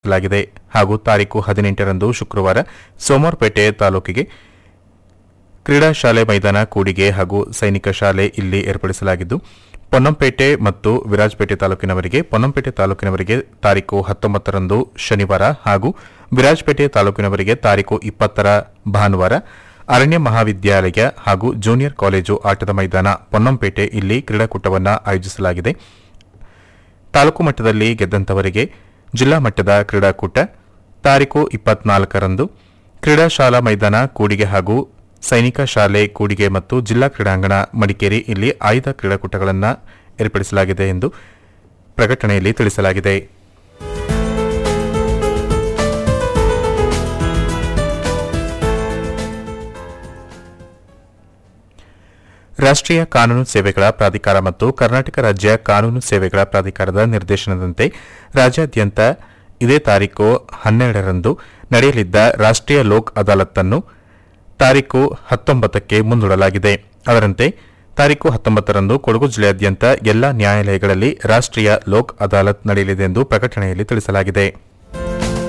ಲಾಗಿದೆ ಹಾಗೂ ತಾರೀಕು ಹದಿನೆಂಟರಂದು ಶುಕ್ರವಾರ ಸೋಮವಾರಪೇಟೆ ತಾಲೂಕಿಗೆ ಕ್ರೀಡಾ ಶಾಲೆ ಮೈದಾನ ಕೂಡಿಗೆ ಹಾಗೂ ಸೈನಿಕ ಶಾಲೆ ಇಲ್ಲಿ ಏರ್ಪಡಿಸಲಾಗಿದ್ದು ಪೊನ್ನಂಪೇಟೆ ಮತ್ತು ವಿರಾಜಪೇಟೆ ತಾಲೂಕಿನವರಿಗೆ ಪೊನ್ನಂಪೇಟೆ ತಾಲೂಕಿನವರಿಗೆ ತಾರೀಕು ಹತ್ತೊಂಬತ್ತರಂದು ಶನಿವಾರ ಹಾಗೂ ವಿರಾಜಪೇಟೆ ತಾಲೂಕಿನವರಿಗೆ ತಾರೀಕು ಇಪ್ಪತ್ತರ ಭಾನುವಾರ ಅರಣ್ಯ ಮಹಾವಿದ್ಯಾಲಯ ಹಾಗೂ ಜೂನಿಯರ್ ಕಾಲೇಜು ಆಟದ ಮೈದಾನ ಪೊನ್ನಂಪೇಟೆ ಇಲ್ಲಿ ಕ್ರೀಡಾಕೂಟವನ್ನು ಆಯೋಜಿಸಲಾಗಿದೆ ತಾಲೂಕು ಮಟ್ಟದಲ್ಲಿ ಗೆದ್ದಂತವರಿಗೆ ಜಿಲ್ಲಾ ಮಟ್ಟದ ಕ್ರೀಡಾಕೂಟ ತಾರೀಕು ಇಪ್ಪತ್ನಾಲ್ಕರಂದು ಕ್ರೀಡಾ ಶಾಲಾ ಮೈದಾನ ಕೂಡಿಗೆ ಹಾಗೂ ಸೈನಿಕ ಶಾಲೆ ಕೂಡಿಗೆ ಮತ್ತು ಜಿಲ್ಲಾ ಕ್ರೀಡಾಂಗಣ ಮಡಿಕೇರಿ ಇಲ್ಲಿ ಆಯ್ದ ಕ್ರೀಡಾಕೂಟಗಳನ್ನು ಏರ್ಪಡಿಸಲಾಗಿದೆ ಎಂದು ಪ್ರಕಟಣೆಯಲ್ಲಿ ತಿಳಿಸಲಾಗಿದೆ ರಾಷ್ಟ್ರೀಯ ಕಾನೂನು ಸೇವೆಗಳ ಪ್ರಾಧಿಕಾರ ಮತ್ತು ಕರ್ನಾಟಕ ರಾಜ್ಯ ಕಾನೂನು ಸೇವೆಗಳ ಪ್ರಾಧಿಕಾರದ ನಿರ್ದೇಶನದಂತೆ ರಾಜ್ಯಾದ್ಯಂತ ಇದೇ ತಾರೀಕು ಹನ್ನೆರಡರಂದು ನಡೆಯಲಿದ್ದ ರಾಷ್ಟ್ರೀಯ ಲೋಕ್ ಅದಾಲತ್ತನ್ನು ತಾರೀಕು ಹತ್ತೊಂಬತ್ತಕ್ಕೆ ಮುಂದೂಡಲಾಗಿದೆ ಅದರಂತೆ ತಾರೀಕು ಹತ್ತೊಂಬತ್ತರಂದು ಕೊಡಗು ಜಿಲ್ಲೆಯಾದ್ಯಂತ ಎಲ್ಲಾ ನ್ಯಾಯಾಲಯಗಳಲ್ಲಿ ರಾಷ್ಟ್ರೀಯ ಲೋಕ್ ಅದಾಲತ್ ನಡೆಯಲಿದೆ ಎಂದು ಪ್ರಕಟಣೆಯಲ್ಲಿ ತಿಳಿಸಲಾಗಿದೆ